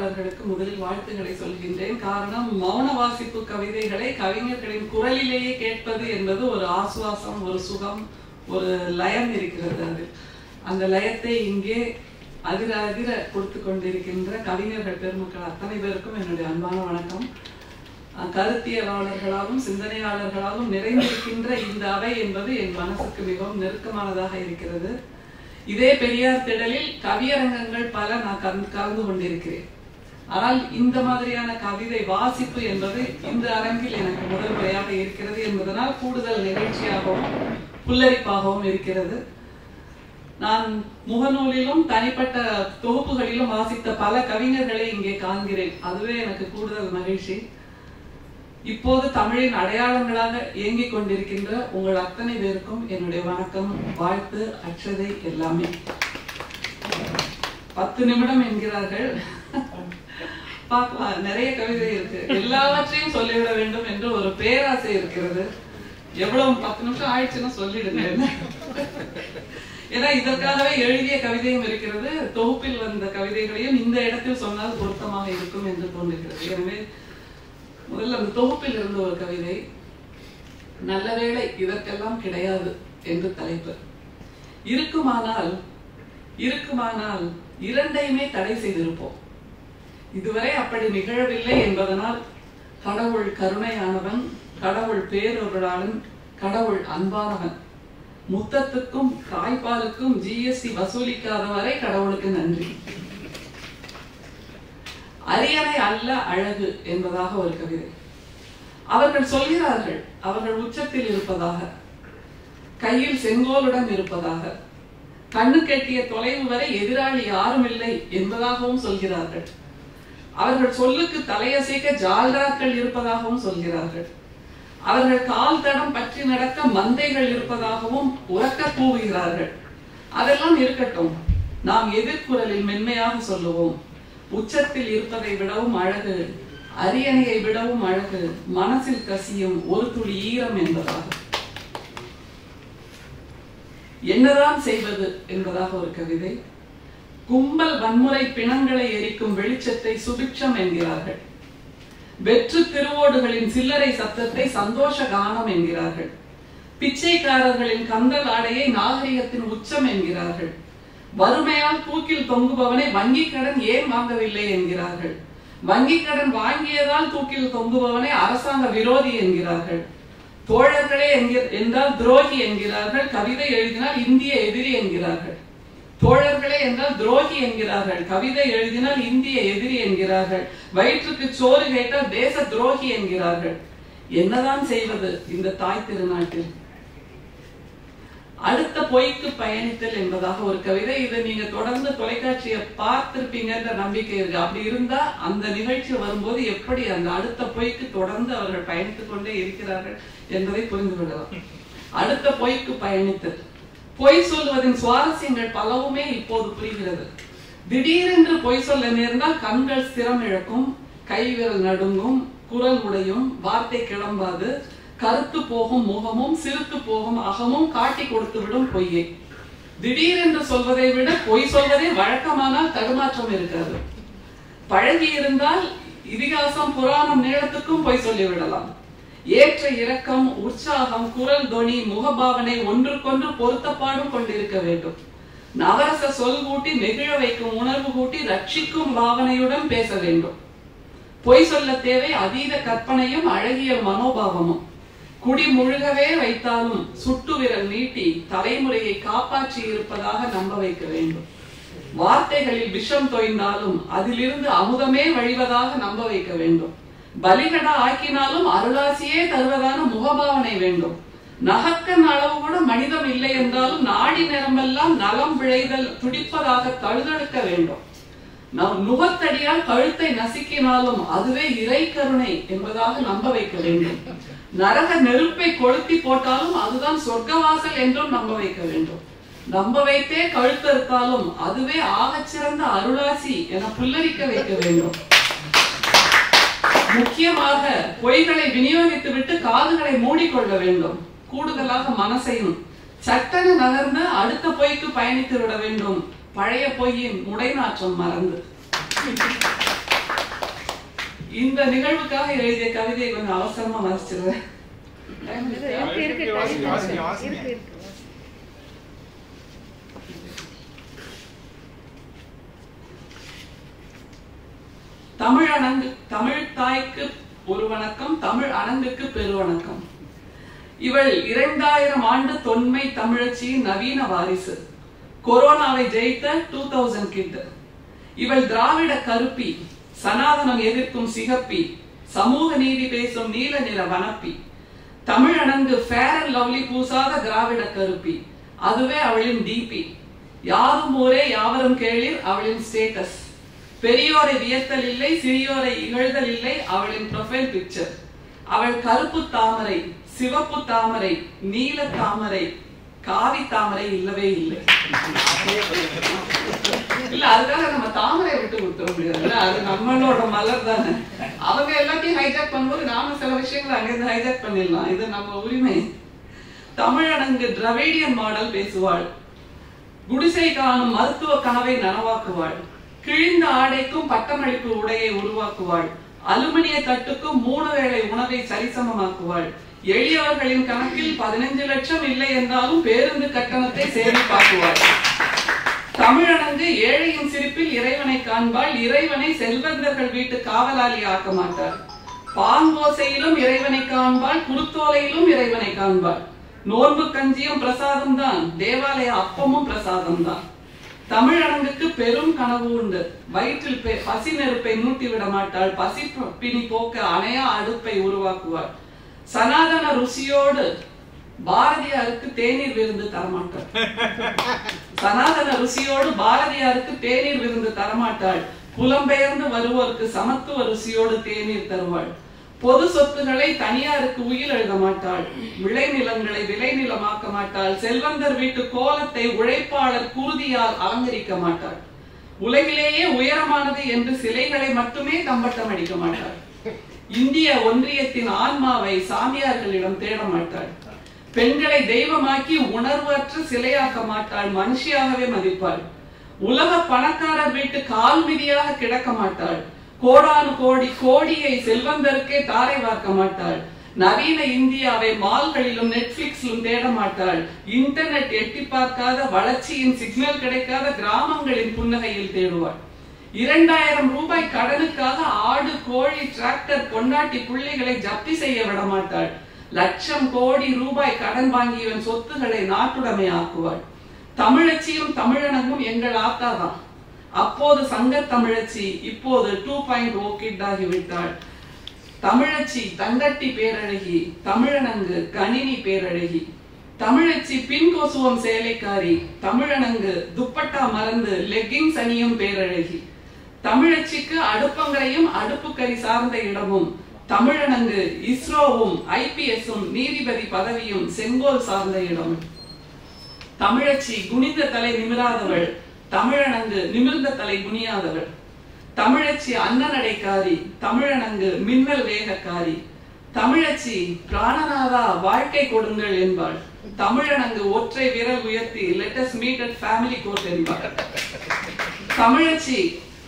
அறிவிப்பாளர்களுக்கு முதலில் வாழ்த்துக்களை சொல்கின்றேன் காரணம் மௌன வாசிப்பு கவிதைகளை கவிஞர்களின் குரலிலேயே கேட்பது என்பது ஒரு ஆசுவாசம் ஒரு சுகம் ஒரு லயம் இருக்கிறது அதில் அந்த லயத்தை இங்கே அதிர அதிர கொடுத்து கொண்டிருக்கின்ற கவிஞர்கள் பெருமக்கள் அத்தனை பேருக்கும் என்னுடைய அன்பான வணக்கம் அஹ் கருத்தியலாளர்களாலும் சிந்தனையாளர்களாலும் நிறைந்திருக்கின்ற இந்த அவை என்பது என் மனசுக்கு மிகவும் நெருக்கமானதாக இருக்கிறது இதே பெரியார் திடலில் கவியரங்கங்கள் பல நான் கலந்து கலந்து கொண்டிருக்கிறேன் ஆனால் இந்த மாதிரியான கவிதை வாசிப்பு என்பது இந்த அரங்கில் எனக்கு முதல் முறையாக இருக்கிறது என்பதனால் கூடுதல் நிகழ்ச்சியாகவும் புல்லரிப்பாகவும் இருக்கிறது நான் முகநூலிலும் தனிப்பட்ட தொகுப்புகளிலும் வாசித்த பல கவிஞர்களை இங்கே காண்கிறேன் அதுவே எனக்கு கூடுதல் மகிழ்ச்சி இப்போது தமிழின் அடையாளங்களாக இயங்கிக் கொண்டிருக்கின்ற உங்கள் அத்தனை பேருக்கும் என்னுடைய வணக்கம் வாழ்த்து அக்ஷதை எல்லாமே பத்து நிமிடம் என்கிறார்கள் பார்க்கலாம் நிறைய கவிதை இருக்கு எல்லாவற்றையும் சொல்லிவிட வேண்டும் என்று ஒரு பேராசை இருக்கிறது எவ்வளவு பத்து நிமிஷம் ஆயிடுச்சுன்னா சொல்லிடுங்க என்ன ஏன்னா இதற்காகவே எழுதிய கவிதையும் இருக்கிறது தொகுப்பில் வந்த கவிதைகளையும் இந்த இடத்தில் சொன்னால் பொருத்தமாக இருக்கும் என்று தோன்றுகிறது எனவே முதல்ல அந்த தொகுப்பில் இருந்த ஒரு கவிதை நல்ல வேளை இதற்கெல்லாம் கிடையாது என்று தலைப்பு இருக்குமானால் இருக்குமானால் இரண்டையுமே தடை செய்திருப்போம் இதுவரை அப்படி நிகழவில்லை என்பதனால் கடவுள் கருணையானவன் கடவுள் பேரொருளாளன் கடவுள் அன்பானவன் முத்தத்துக்கும் தாய்ப்பாலுக்கும் ஜிஎஸ்டி வசூலிக்காத வரை கடவுளுக்கு நன்றி அரியணை அல்ல அழகு என்பதாக ஒரு கவிதை அவர்கள் சொல்கிறார்கள் அவர்கள் உச்சத்தில் இருப்பதாக கையில் செங்கோலுடன் இருப்பதாக கண்ணு கெட்டிய தொலைவு வரை எதிராளி யாரும் இல்லை என்பதாகவும் சொல்கிறார்கள் அவர்கள் சொல்லுக்கு தலையசைக்க ஜால்ராக்கள் இருப்பதாகவும் சொல்கிறார்கள் அவர்கள் கால் தடம் பற்றி நடக்க மந்தைகள் இருப்பதாகவும் உறக்க கூவுகிறார்கள் அதெல்லாம் இருக்கட்டும் நாம் எதிர்குரலில் மென்மையாக சொல்லுவோம் உச்சத்தில் இருப்பதை விடவும் அழகு அரியணையை விடவும் அழகு மனசில் கசியும் ஒரு துளி ஈரம் என்பதாக என்னதான் செய்வது என்பதாக ஒரு கவிதை கும்பல் வன்முறை பிணங்களை எரிக்கும் வெளிச்சத்தை சுபிக்ஷம் என்கிறார்கள் வெற்று திருவோடுகளின் சில்லறை சத்தத்தை சந்தோஷ கானம் என்கிறார்கள் பிச்சைக்காரர்களின் கந்தல் ஆடையை நாகரிகத்தின் உச்சம் என்கிறார்கள் வறுமையால் தூக்கில் தொங்குபவனை வங்கி கடன் ஏன் வாங்கவில்லை என்கிறார்கள் வங்கி கடன் வாங்கியதால் தூக்கில் தொங்குபவனை அரசாங்க விரோதி என்கிறார்கள் தோழர்களே என்கிற- என்றால் துரோகி என்கிறார்கள் கவிதை எழுதினால் இந்திய எதிரி என்கிறார்கள் தோழர்களே என்றால் துரோகி என்கிறார்கள் கவிதை எழுதினால் இந்திய எதிரி என்கிறார்கள் வயிற்றுக்கு சோறு கேட்டால் தேச துரோகி என்கிறார்கள் என்னதான் செய்வது இந்த தாய் திருநாட்டில் அடுத்த பொய்க்கு பயணித்தல் என்பதாக ஒரு கவிதை இதை நீங்க தொடர்ந்து தொலைக்காட்சியை பார்த்திருப்பீங்கன்ற நம்பிக்கை இருக்கு அப்படி இருந்தா அந்த நிகழ்ச்சி வரும்போது எப்படி அந்த அடுத்த பொய்க்கு தொடர்ந்து அவர்கள் பயணித்துக் கொண்டே இருக்கிறார்கள் என்பதை புரிந்து கொள்ளலாம் அடுத்த பொய்க்கு பயணித்தல் பொய் சொல்வதின் சுவாரஸ்யங்கள் பலவுமே இப்போது புரிகிறது திடீரென்று பொய் சொல்ல நேர்ந்தால் கண்கள் ஸ்திரம் இழக்கும் கைவிரல் நடுங்கும் குரல் உடையும் வார்த்தை கிளம்பாது கருத்து போகும் முகமும் சிரித்து போகும் அகமும் காட்டி கொடுத்து விடும் பொய்யை திடீரென்று சொல்வதை விட பொய் சொல்வதே வழக்கமானால் தடுமாற்றம் இருக்காது பழகி இருந்தால் இதிகாசம் புராணம் நீளத்துக்கும் பொய் சொல்லிவிடலாம் ஏற்ற இரக்கம் உற்சாகம் குரல் தொனி முகபாவனை ஒன்றுக்கொன்று பொருத்தப்பாடும் கொண்டிருக்க வேண்டும் நவரச சொல் கூட்டி நெகிழ வைக்கும் உணர்வு கூட்டி ரட்சிக்கும் பாவனையுடன் பேச வேண்டும் பொய் சொல்ல தேவை அதீத கற்பனையும் அழகிய மனோபாவமும் குடி முழுகவே வைத்தாலும் சுட்டு விரல் நீட்டி தலைமுறையை காப்பாற்றி இருப்பதாக நம்ப வைக்க வேண்டும் வார்த்தைகளில் விஷம் தோய்ந்தாலும் அதிலிருந்து அமுதமே வழிவதாக நம்ப வைக்க வேண்டும் பலிகடா ஆக்கினாலும் அருளாசியே தருவதான முகபாவனை வேண்டும் நகக்கன் அளவு கூட மனிதம் இல்லை என்றாலும் நாடி நிறமெல்லாம் நலம் விளைதல் துடிப்பதாக தழுதழுக்க வேண்டும் நம் நுகத்தடியால் கழுத்தை நசுக்கினாலும் அதுவே இறை கருணை என்பதாக நம்ப வைக்க வேண்டும் நரக நெருப்பை கொளுத்தி போட்டாலும் அதுதான் சொர்க்கவாசல் என்றும் நம்ப வைக்க வேண்டும் நம்ப வைத்தே கழுத்தறுத்தாலும் அதுவே ஆகச் சிறந்த அருளாசி என புல்லரிக்க வைக்க வேண்டும் முக்கியமாக பொய்களை விநியோகித்து விட்டு காதுகளை மூடிக்கொள்ள வேண்டும் கூடுதலாக மனசையும் சட்டென நகர்ந்து அடுத்த பொய்க்கு பயணித்து விட வேண்டும் பழைய பொய்யின் முடைநாற்றம் மறந்து இந்த நிகழ்வுக்காக எழுதிய கவிதையை கொஞ்சம் அவசரமா வாசிச்சிருவேன் இருக்கு இருக்கு வாசிங்க, வாசிங்க, வாசிங்க. இருக்கு இருக்கு தமிழ் அணங்கு தமிழ் தாய்க்கு ஒரு வணக்கம் தமிழ் அணங்குக்கு பெருவணக்கம் இவள் இரண்டாயிரம் ஆண்டு தொன்மை தமிழச்சியின் நவீன வாரிசு கொரோனாவை ஜெயித்த டூ தௌசண்ட் கிட் இவள் திராவிட கருப்பி சனாதனம் எதிர்க்கும் சிகப்பி சமூக நீதி பேசும் நீல நிற வனப்பி தமிழ் அணங்கு ஃபேர் அண்ட் லவ்லி பூசாத திராவிட கருப்பி அதுவே அவளின் டிபி யாரும் ஊரே யாவரும் கேளீர் அவளின் ஸ்டேட்டஸ் பெரியோரை வியத்தல் இல்லை சிறியோரை இகழ்தல் இல்லை அவளின் ப்ரொஃபைல் பிக்சர் அவள் கருப்பு தாமரை சிவப்பு தாமரை நீல தாமரை காவி தாமரை இல்லவே இல்லை இல்ல அதுக்காக நம்ம தாமரை விட்டு கொடுத்துட முடியாது அது நம்மளோட மலர் தானே அவங்க எல்லாத்தையும் ஹைஜாக் பண்ணும்போது நாம சில விஷயங்களை அங்கிருந்து ஹைஜாக் பண்ணிடலாம் இது நம்ம உரிமை தமிழடங்கு திராவிடியன் மாடல் பேசுவாள் குடிசை காணும் மருத்துவ கனவை நனவாக்குவாள் கிழிந்த ஆடைக்கும் பட்டமளிப்பு உடையை உருவாக்குவாள் அலுமினிய தட்டுக்கும் மூணு வேளை உணவை சரிசமமாக்குவாள் எளியவர்களின் கணக்கில் பதினஞ்சு லட்சம் இல்லை என்றாலும் பேருந்து கட்டணத்தை சேமிப்பாக்குவாள் தமிழனங்கு ஏழையின் சிரிப்பில் இறைவனை காண்பாள் இறைவனை செல்வந்தர்கள் வீட்டு காவலாளி ஆக்க மாட்டாள் பாங்கோசையிலும் இறைவனை காண்பாள் குருத்தோலையிலும் இறைவனை காண்பாள் நோன்பு கஞ்சியும் பிரசாதம் தான் தேவாலய அப்பமும் பிரசாதம் தான் தமிழடங்குக்கு பெரும் கனவு உண்டு வயிற்றில் பெ- பசி நெருப்பை மூட்டி விட மாட்டாள் பசி ப- பிணி போக்க அணையா அடுப்பை உருவாக்குவாள் சனாதன ருசியோடு பாரதியாருக்கு தேநீர் விருந்து தரமாட்டாள் சனாதன ருசியோடு பாரதியாருக்கு தேநீர் விருந்து தரமாட்டாள் புலம்பெயர்ந்து வருவோருக்கு சமத்துவ ருசியோடு தேநீர் தருவாள் பொது சொத்துக்களை தனியாருக்கு உயிர் எழுத மாட்டாள் விளைநிலங்களை விளைநிலமாக்க மாட்டாள் செல்வந்தர் வீட்டு கோலத்தை உழைப்பாளர் குருதியால் அலங்கரிக்க மாட்டாள் உலகிலேயே உயரமானது என்று சிலைகளை மட்டுமே தம்பட்டம் அடிக்க மாட்டாள் இந்திய ஒன்றியத்தின் ஆன்மாவை சாமியார்களிடம் தேட மாட்டாள் பெண்களை தெய்வமாக்கி உணர்வற்ற சிலையாக்க மாட்டாள் மனுஷியாகவே மதிப்பாள் உலக பணக்காரர் வீட்டு கால் மிதியாக கிடக்க மாட்டாள் கோடானு கோடி கோடியை செல்வந்தருக்கே தாரை வார்க்க மாட்டாள் நவீன இந்தியாவை மால்களிலும் நெட்ஃபிளிக்ஸிலும் தேட மாட்டாள் இன்டர்நெட் எட்டி பார்க்காத வளர்ச்சியின் சிக்னல் கிடைக்காத கிராமங்களின் புன்னகையில் தேடுவாள் இரண்டாயிரம் ரூபாய் கடனுக்காக ஆடு கோழி டிராக்டர் பொண்டாட்டி பிள்ளைகளை ஜப்தி செய்ய விட மாட்டாள் லட்சம் கோடி ரூபாய் கடன் வாங்கியவன் சொத்துக்களை நாட்டுடைமை ஆக்குவாள் தமிழச்சியும் தமிழனங்கும் எங்கள் ஆத்தாதான் அப்போது சங்க தமிழச்சி இப்போது டூ பாயிண்ட் ஓ கிட் ஆகிவிட்டாள் தமிழச்சி தங்கட்டி பேரழகி தமிழனங்கு கணினி பேரழகி தமிழச்சி பின் கொசுவம் சேலைக்காரி தமிழனங்கு துப்பட்டா மறந்து லெக்கிங்ஸ் அணியும் பேரழகி தமிழச்சிக்கு அடுப்பங்கரையும் அடுப்புக்கறி சார்ந்த இடமும் தமிழனங்கு இஸ்ரோவும் ஐபிஎஸும் நீதிபதி பதவியும் செங்கோல் சார்ந்த இடமும் தமிழச்சி குனிந்த தலை நிமிராதவள் தமிழனங்கு நிமிர்ந்த தலை குனியாதவள் தமிழச்சி அன்னநடைக்காரி தமிழனங்கு மின்னல் வேகக்காரி தமிழச்சி பிராணநாதா வாழ்க்கை கொடுங்கள் என்பாள் தமிழனங்கு ஒற்றை விரல் உயர்த்தி let's meet at family court என்பாள் தமிழச்சி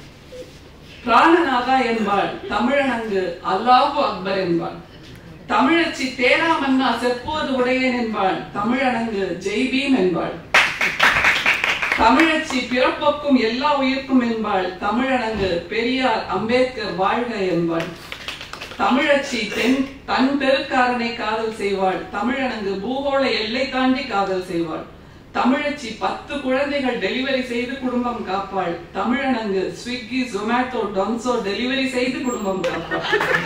பிராணநாதா என்பாள் தமிழனங்கு அல்லாஹு அக்பர் என்பாள் தமிழச்சி தேராமன்னா செப்புவது உடையேன் என்பாள் தமிழனங்கு ஜெய்பீம் என்பாள் தமிழச்சி பிறப்போக்கும் எல்லா உயிர்க்கும் என்பாள் தமிழனங்கு பெரியார் அம்பேத்கர் வாழ்க என்பாள் தமிழச்சி தென் தன் தெருக்காரனை காதல் செய்வாள் தமிழனங்கு பூகோள எல்லை தாண்டி காதல் செய்வாள் தமிழச்சி பத்து குழந்தைகள் டெலிவரி செய்து குடும்பம் காப்பாள் தமிழனங்கு ஸ்விக்கி ஜொமேட்டோ டொன்சோ டெலிவரி செய்து குடும்பம் காப்பாள்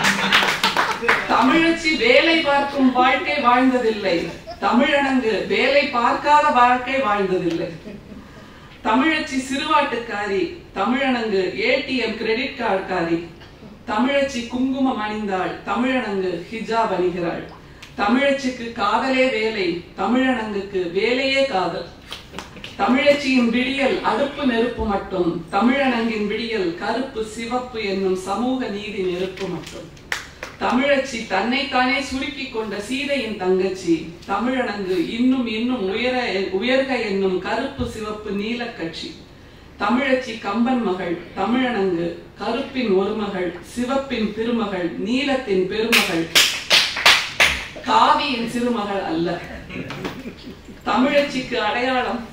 தமிழச்சி வேலை பார்க்கும் வாழ்க்கை வாழ்ந்ததில்லை தமிழனங்கு வேலை பார்க்காத வாழ்க்கை வாழ்ந்ததில்லை தமிழச்சி சிறுவாட்டுக்காரி தமிழனங்கு ஏடிஎம் கிரெடிட் கார்டுக்காரி தமிழச்சி குங்குமம் அணிந்தாள் தமிழனங்கு ஹிஜாப் அணிகிறாள் தமிழச்சிக்கு காதலே வேலை தமிழனங்குக்கு வேலையே காதல் தமிழச்சியின் விடியல் அடுப்பு நெருப்பு மட்டும் தமிழனங்கின் விடியல் கருப்பு சிவப்பு என்னும் சமூக நீதி நெருப்பு மட்டும் தமிழச்சி தன்னைத்தானே சுருக்கி கொண்ட சீதையின் தங்கச்சி தமிழனங்கு இன்னும் இன்னும் உயர உயர்க என்னும் கருப்பு சிவப்பு நீல கட்சி தமிழச்சி கம்பன் மகள் தமிழனங்கு கருப்பின் ஒரு மகள் சிவப்பின் திருமகள் நீலத்தின் பெருமகள் காவியின் சிறுமகள் அல்ல தமிழச்சிக்கு அடையாளம்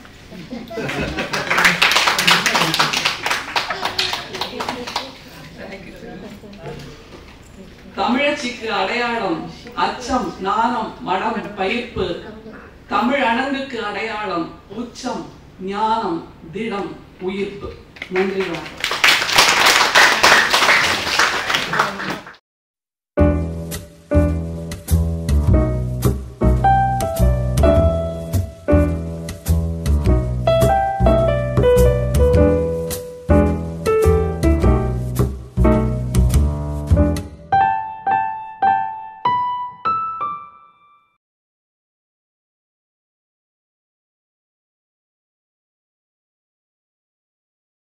தமிழச்சிக்கு அடையாளம் அச்சம் நாணம் மடம் பயிர்ப்பு தமிழ் அணங்குக்கு அடையாளம் உச்சம் ஞானம் திடம் உயிர்ப்பு நன்றி வணக்கம்